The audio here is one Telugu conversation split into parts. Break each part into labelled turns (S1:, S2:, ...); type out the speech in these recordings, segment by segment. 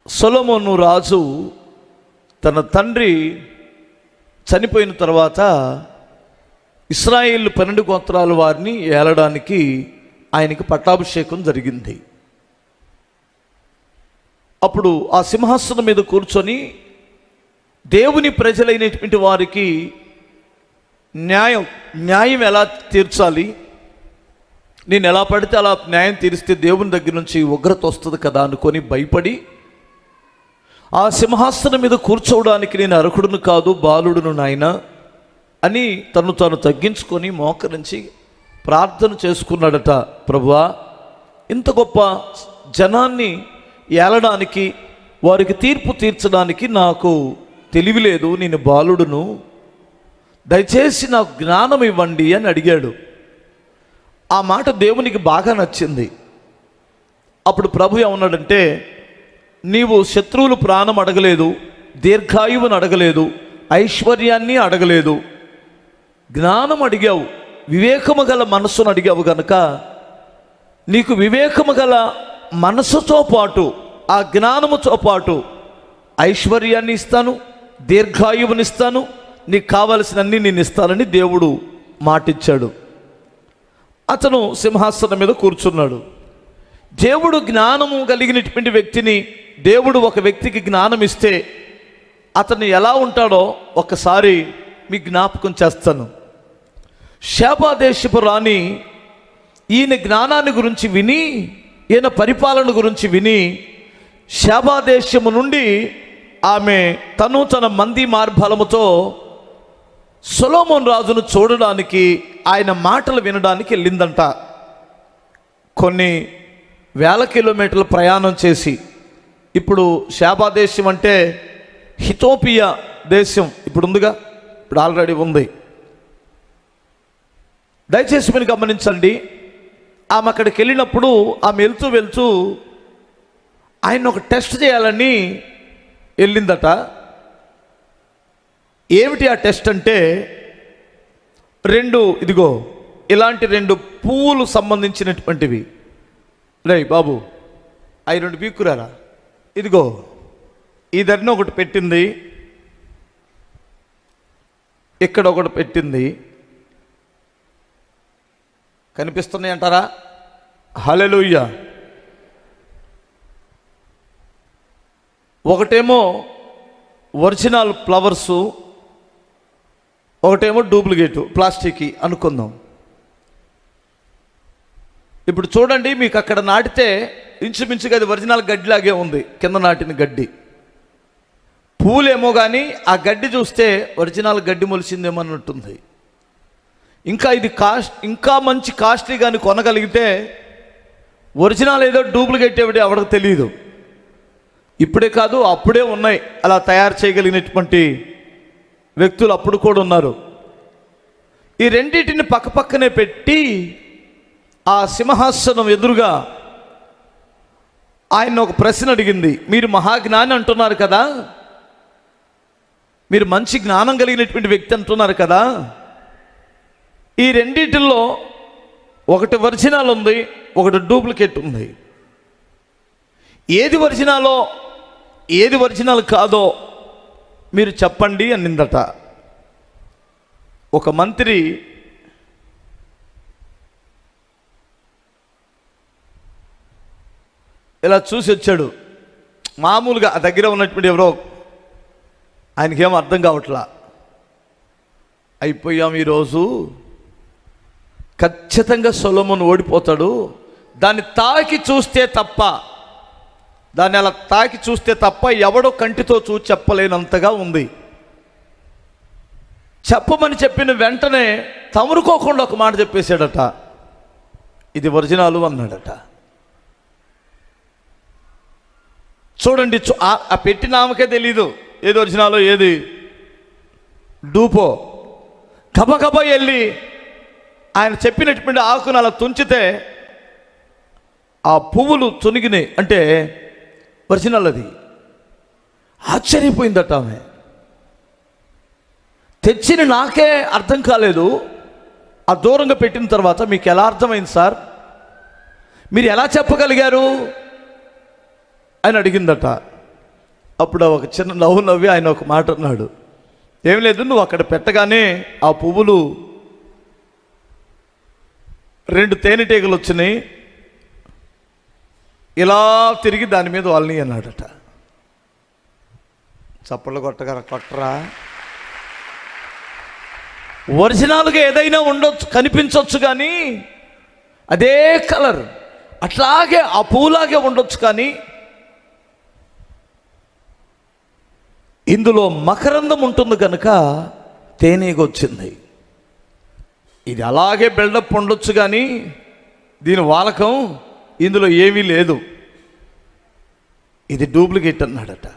S1: సొలొమోను రాజు తన తండ్రి చనిపోయిన తర్వాత ఇస్రాయేల్ పన్నెండు గోత్రాల వారిని ఏలడానికి ఆయనకి పట్టాభిషేకం జరిగింది అప్పుడు ఆ సింహాసనం మీద కూర్చొని దేవుని ప్రజలైనటువంటి వారికి న్యాయం న్యాయం ఎలా తీర్చాలి నేను ఎలా పడితే అలా న్యాయం తీరిస్తే దేవుని దగ్గర నుంచి ఉగ్రత వస్తుంది కదా అనుకొని భయపడి ఆ సింహాసనం మీద కూర్చోవడానికి నేను అర్హుడును కాదు బాలుడును నాయన అని తను తాను తగ్గించుకొని మోకరించి ప్రార్థన చేసుకున్నాడట ప్రభువా ఇంత గొప్ప జనాన్ని ఏలడానికి వారికి తీర్పు తీర్చడానికి నాకు తెలివి లేదు నేను బాలుడును దయచేసి నాకు జ్ఞానం ఇవ్వండి అని అడిగాడు ఆ మాట దేవునికి బాగా నచ్చింది అప్పుడు ప్రభు ఏమన్నాడంటే నీవు శత్రువులు ప్రాణం అడగలేదు దీర్ఘాయువుని అడగలేదు ఐశ్వర్యాన్ని అడగలేదు జ్ఞానం అడిగావు వివేకము గల మనస్సును అడిగావు గనుక నీకు వివేకము గల మనసుతో పాటు ఆ జ్ఞానముతో పాటు ఐశ్వర్యాన్ని ఇస్తాను దీర్ఘాయువుని ఇస్తాను నీకు కావలసినన్ని నేను ఇస్తానని దేవుడు మాటిచ్చాడు అతను సింహాసనం మీద కూర్చున్నాడు దేవుడు జ్ఞానము కలిగినటువంటి వ్యక్తిని దేవుడు ఒక వ్యక్తికి జ్ఞానం ఇస్తే అతను ఎలా ఉంటాడో ఒకసారి మీ జ్ఞాపకం చేస్తాను శాపాదేశపు రాణి ఈయన జ్ఞానాన్ని గురించి విని ఈయన పరిపాలన గురించి విని శాపాదేశము నుండి ఆమె తను తన మంది మార్బలముతో సొలోమోన్ రాజును చూడడానికి ఆయన మాటలు వినడానికి వెళ్ళిందంట కొన్ని వేల కిలోమీటర్ల ప్రయాణం చేసి ఇప్పుడు శాబా దేశం అంటే హితోపియా దేశం ఇప్పుడు ఉందిగా ఇప్పుడు ఆల్రెడీ ఉంది దయచేసి మీరు గమనించండి ఆమె అక్కడికి వెళ్ళినప్పుడు ఆమె వెళ్తూ వెళ్తూ ఆయన ఒక టెస్ట్ చేయాలని వెళ్ళిందట ఏమిటి ఆ టెస్ట్ అంటే రెండు ఇదిగో ఇలాంటి రెండు పువ్వులు సంబంధించినటువంటివి రే బాబు అవి రెండు పీక్కురారా ఇదిగో ఈ ధరని ఒకటి పెట్టింది ఇక్కడ ఒకటి పెట్టింది కనిపిస్తున్నాయి అంటారా హలెలుయ్య ఒకటేమో ఒరిజినల్ ఫ్లవర్సు ఒకటేమో డూప్లికేటు ప్లాస్టిక్ అనుకుందాం ఇప్పుడు చూడండి మీకు అక్కడ నాటితే ఇంచుమించుగా అది ఒరిజినల్ గడ్డిలాగే ఉంది కింద నాటిన గడ్డి పూలేమో కానీ ఆ గడ్డి చూస్తే ఒరిజినల్ గడ్డి మొలిసిందేమో అన్నట్టుంది ఇంకా ఇది కాస్ట్ ఇంకా మంచి కాస్ట్లీ కానీ కొనగలిగితే ఒరిజినల్ ఏదో డూప్లికేట్ ఏమిటి ఎవరికి తెలియదు ఇప్పుడే కాదు అప్పుడే ఉన్నాయి అలా తయారు చేయగలిగినటువంటి వ్యక్తులు అప్పుడు కూడా ఉన్నారు ఈ రెండింటిని పక్కపక్కనే పెట్టి ఆ సింహాసనం ఎదురుగా ఆయన ఒక ప్రశ్న అడిగింది మీరు మహాజ్ఞాని అంటున్నారు కదా మీరు మంచి జ్ఞానం కలిగినటువంటి వ్యక్తి అంటున్నారు కదా ఈ రెండింటిల్లో ఒకటి ఒరిజినల్ ఉంది ఒకటి డూప్లికేట్ ఉంది ఏది ఒరిజినాలో ఏది ఒరిజినల్ కాదో మీరు చెప్పండి అనిందట ఒక మంత్రి ఇలా చూసి వచ్చాడు మామూలుగా ఆ దగ్గర ఉన్నటువంటి ఎవరో ఆయనకేం అర్థం కావట్లా అయిపోయాం ఈరోజు ఖచ్చితంగా సొలమును ఓడిపోతాడు దాన్ని తాకి చూస్తే తప్ప దాన్ని అలా తాకి చూస్తే తప్ప ఎవడో కంటితో చూసి చెప్పలేనంతగా ఉంది చెప్పమని చెప్పిన వెంటనే తమరుకోకుండా ఒక మాట చెప్పేశాడట ఇది ఒరిజినాలు అన్నాడట చూడండి చూ- ఆ- ఆ పెట్టిన ఆమెకే తెలీదు ఏది ఒరిజినాలో ఏది డూపో గబగబా వెళ్ళి ఆయన చెప్పినటువంటి ఆకును అలా తుంచితే ఆ పువ్వులు తునిగినాయి అంటే ఒరిజినల్ అది ఆశ్చర్యపోయిందట ఆమె తెచ్చిన నాకే అర్థం కాలేదు ఆ దూరంగా పెట్టిన తర్వాత మీకు ఎలా అర్థమైంది సార్ మీరు ఎలా చెప్పగలిగారు అని అడిగిందట అప్పుడు ఒక చిన్న నవ్వు నవ్వి ఆయన ఒక మాట అన్నాడు ఏం లేదు నువ్వు అక్కడ పెట్టగానే ఆ పువ్వులు రెండు తేనెటీగలు వచ్చినాయి ఇలా తిరిగి దాని మీద వాళ్ళని అన్నాడట చప్పట్లు కొట్టగా కొట్టరా ఒరిజినల్గా ఏదైనా ఉండొచ్చు కనిపించవచ్చు కానీ అదే కలర్ అట్లాగే ఆ పూలాగే ఉండొచ్చు కానీ ఇందులో మకరందం ఉంటుంది కనుక తేనెగ వచ్చింది ఇది అలాగే బిల్డప్ ఉండొచ్చు కానీ దీని వాలకం ఇందులో ఏమీ లేదు ఇది డూప్లికేట్ అన్నాడట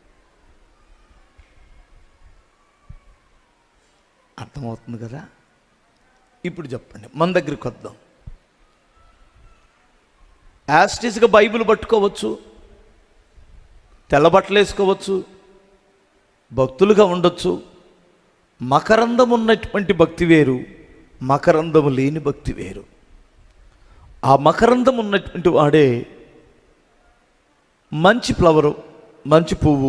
S1: అర్థమవుతుంది కదా ఇప్పుడు చెప్పండి మన దగ్గరికి వద్దాం యాస్టిస్గా బైబిల్ పట్టుకోవచ్చు తెల్ల బట్టలు వేసుకోవచ్చు భక్తులుగా ఉండొచ్చు మకరందం ఉన్నటువంటి భక్తి వేరు మకరందము లేని భక్తి వేరు ఆ మకరందం ఉన్నటువంటి వాడే మంచి ఫ్లవరు మంచి పువ్వు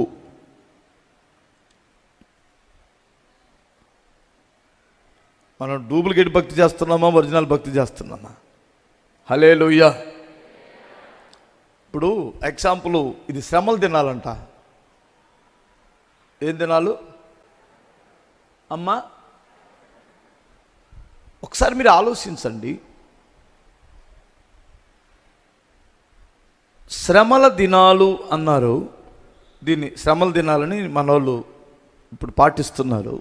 S1: మనం డూప్లికేట్ భక్తి చేస్తున్నామా ఒరిజినల్ భక్తి చేస్తున్నామా హలే ఇప్పుడు ఎగ్జాంపుల్ ఇది శ్రమలు తినాలంట ఏం తినాలు అమ్మా ఒకసారి మీరు ఆలోచించండి శ్రమల దినాలు అన్నారు దీన్ని శ్రమల దినాలని మనోళ్ళు ఇప్పుడు పాటిస్తున్నారు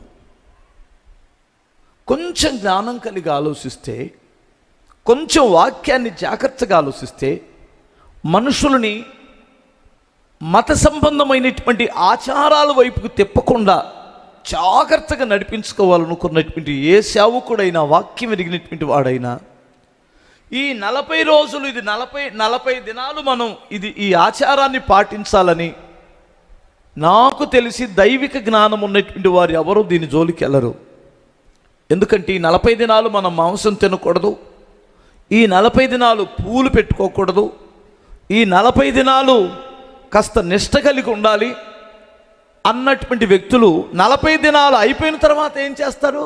S1: కొంచెం జ్ఞానం కలిగి ఆలోచిస్తే కొంచెం వాక్యాన్ని జాగ్రత్తగా ఆలోచిస్తే మనుషులని మత సంబంధమైనటువంటి ఆచారాల వైపుకు తిప్పకుండా జాగ్రత్తగా నడిపించుకోవాలనుకున్నటువంటి ఏ సేవకుడైనా వాక్యం ఎరిగినటువంటి వాడైనా ఈ నలభై రోజులు ఇది నలభై నలభై దినాలు మనం ఇది ఈ ఆచారాన్ని పాటించాలని నాకు తెలిసి దైవిక జ్ఞానం ఉన్నటువంటి వారు ఎవరు దీని జోలికి వెళ్ళరు ఎందుకంటే ఈ నలభై దినాలు మనం మాంసం తినకూడదు ఈ నలభై దినాలు పూలు పెట్టుకోకూడదు ఈ నలభై దినాలు కాస్త నిష్ట కలిగి ఉండాలి అన్నటువంటి వ్యక్తులు నలభై దినాలు అయిపోయిన తర్వాత ఏం చేస్తారు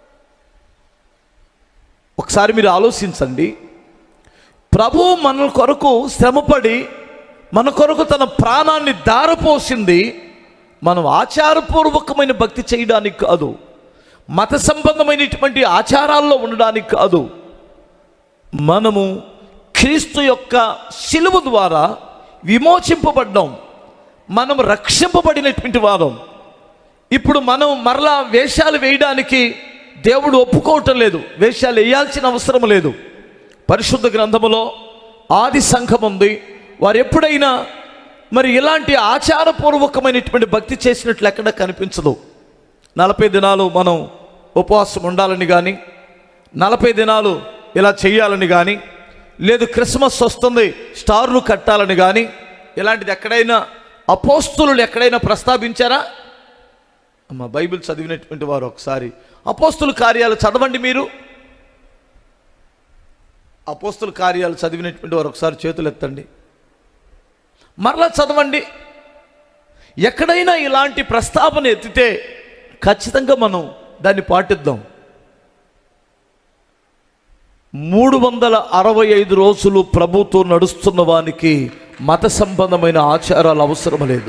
S1: ఒకసారి మీరు ఆలోచించండి ప్రభు మన కొరకు శ్రమపడి మన కొరకు తన ప్రాణాన్ని దారపోసింది మనం ఆచారపూర్వకమైన భక్తి చేయడానికి కాదు మత సంబంధమైనటువంటి ఆచారాల్లో ఉండడానికి కాదు మనము క్రీస్తు యొక్క శిలువ ద్వారా విమోచింపబడ్డాం మనం రక్షింపబడినటువంటి వారం ఇప్పుడు మనం మరలా వేషాలు వేయడానికి దేవుడు ఒప్పుకోవటం లేదు వేషాలు వేయాల్సిన అవసరం లేదు పరిశుద్ధ గ్రంథములో ఆది సంఘం ఉంది వారు ఎప్పుడైనా మరి ఇలాంటి ఆచారపూర్వకమైనటువంటి భక్తి చేసినట్లు ఎక్కడ కనిపించదు నలభై దినాలు మనం ఉపవాసం ఉండాలని కానీ నలభై దినాలు ఇలా చేయాలని కానీ లేదు క్రిస్మస్ వస్తుంది స్టార్లు కట్టాలని కానీ ఇలాంటిది ఎక్కడైనా అపోస్తులు ఎక్కడైనా ప్రస్తావించారా అమ్మ బైబిల్ చదివినటువంటి వారు ఒకసారి అపోస్తుల కార్యాలు చదవండి మీరు అపోస్తుల కార్యాలు చదివినటువంటి వారు ఒకసారి చేతులు ఎత్తండి మరలా చదవండి ఎక్కడైనా ఇలాంటి ప్రస్తావన ఎత్తితే ఖచ్చితంగా మనం దాన్ని పాటిద్దాం మూడు వందల అరవై ఐదు రోజులు ప్రభుతో నడుస్తున్న వానికి మత సంబంధమైన ఆచారాలు అవసరం లేదు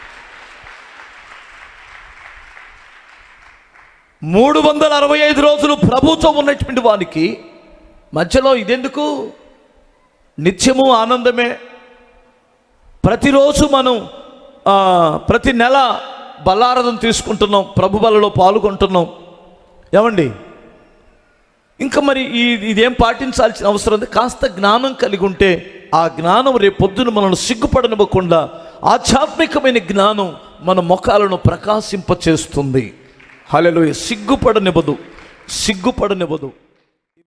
S1: మూడు వందల అరవై ఐదు రోజులు ప్రభుతో ఉన్నటువంటి వానికి మధ్యలో ఇదెందుకు నిత్యము ఆనందమే ప్రతిరోజు మనం ఆ, ప్రతి నెల బల్లారథం తీసుకుంటున్నాం ప్రభు బలలో పాల్గొంటున్నాం ఏమండి ఇంకా మరి ఈ ఇదేం పాటించాల్సిన అవసరం ఉంది కాస్త జ్ఞానం కలిగి ఉంటే ఆ జ్ఞానం రేపు పొద్దున మనల్ని సిగ్గుపడనివ్వకుండా ఆధ్యాత్మికమైన జ్ఞానం మన ముఖాలను ప్రకాశింపచేస్తుంది హలెలు సిగ్గుపడనివ్వదు సిగ్గుపడనివ్వదు